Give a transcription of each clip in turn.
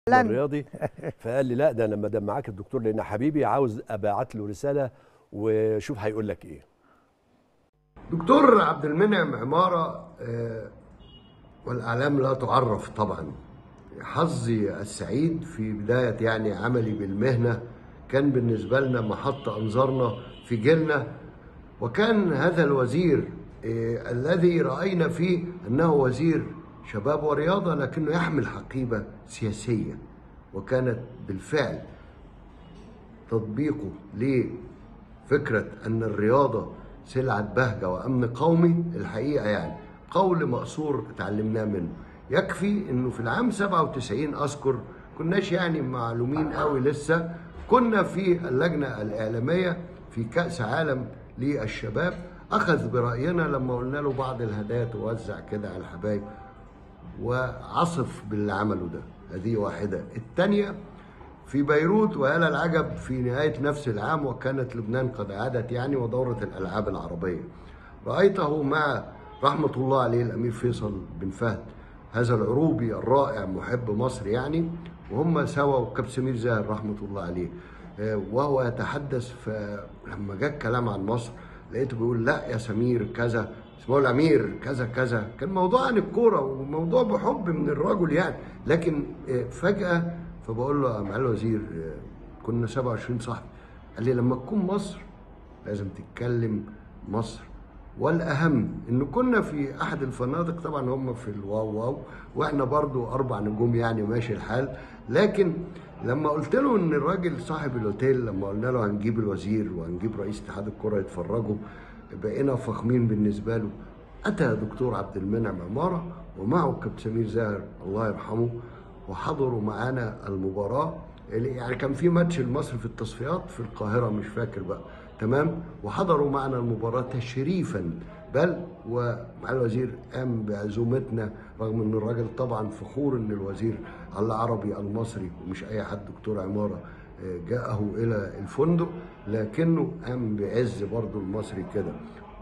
لن. الرياضي فقال لي لا ده لما دام معاك الدكتور لان حبيبي عاوز ابعت له رساله وشوف هيقول لك ايه دكتور عبد المنعم عمارة آه، والأعلام لا تعرف طبعا حظي السعيد في بداية يعني عملي بالمهنة كان بالنسبة لنا محط أنظارنا في جيلنا وكان هذا الوزير آه، الذي رأينا فيه أنه وزير شباب ورياضة لكنه يحمل حقيبة سياسية وكانت بالفعل تطبيقه لفكرة أن الرياضة سلعة بهجة وأمن قومي الحقيقة يعني قول مقصور اتعلمناه منه يكفي أنه في العام 97 أذكر كناش يعني معلومين قوي لسه كنا في اللجنة الإعلامية في كأس عالم للشباب أخذ برأينا لما قلنا له بعض الهدايا توزع كده على الحبايب وعصف باللي عمله ده هذه واحدة الثانية في بيروت ويالا العجب في نهاية نفس العام وكانت لبنان قد عادت يعني ودورة الألعاب العربية رأيته مع رحمة الله عليه الأمير فيصل بن فهد هذا العروبي الرائع محب مصر يعني وهم سوا وكاب سمير زاهر رحمة الله عليه آه، وهو يتحدث فلما جاء الكلام عن مصر لقيته بيقول لا يا سمير كذا اسمه الامير كذا كذا كان موضوع عن الكوره وموضوع بحب من الرجل يعني لكن آه، فجاه فبقول له يا معالي الوزير آه، كنا 27 صاحبي قال لي لما تكون مصر لازم تتكلم مصر والاهم ان كنا في احد الفنادق طبعا هم في الواو واو واحنا برضو اربع نجوم يعني ماشي الحال لكن لما قلت له ان الراجل صاحب الاوتيل لما قلنا له هنجيب الوزير وهنجيب رئيس اتحاد الكره يتفرجوا بقينا فخمين بالنسبه له اتى دكتور عبد المنعم عماره ومعه كابتن سمير زاهر الله يرحمه وحضروا معانا المباراه اللي- يعني كان في ماتش لمصر في التصفيات في القاهره مش فاكر بقى تمام وحضروا معنا المباراه تشريفا بل ومع الوزير قام بعزومتنا رغم ان الراجل طبعا فخور ان الوزير العربي المصري ومش اي حد دكتور عماره آه، جاءه الى الفندق لكنه قام بعز برضه المصري كده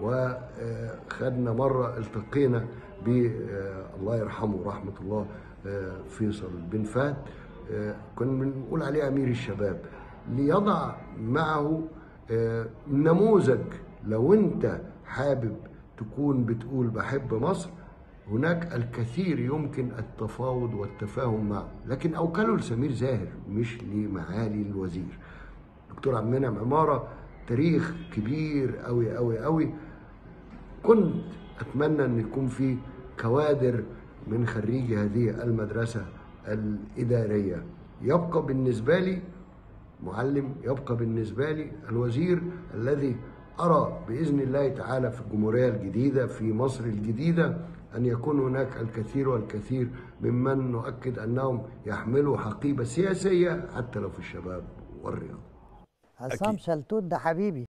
وخدنا مره التقينا ب آه، الله يرحمه رحمه الله آه، فيصل بن فهد آه، كنا بنقول عليه امير الشباب ليضع معه آه، نموذج لو انت حابب تكون بتقول بحب مصر هناك الكثير يمكن التفاوض والتفاهم معه لكن اوكله لسمير زاهر مش لمعالي الوزير دكتور عبد المنعم عماره تاريخ كبير قوي قوي قوي كنت اتمنى ان يكون في كوادر من خريجي هذه المدرسه الاداريه يبقى بالنسبه لي معلم يبقى بالنسبه لي الوزير الذي ارى باذن الله تعالى في الجمهوريه الجديده في مصر الجديده ان يكون هناك الكثير والكثير ممن نؤكد انهم يحملوا حقيبه سياسيه حتى لو في الشباب والرياضه عصام شلتوت ده حبيبي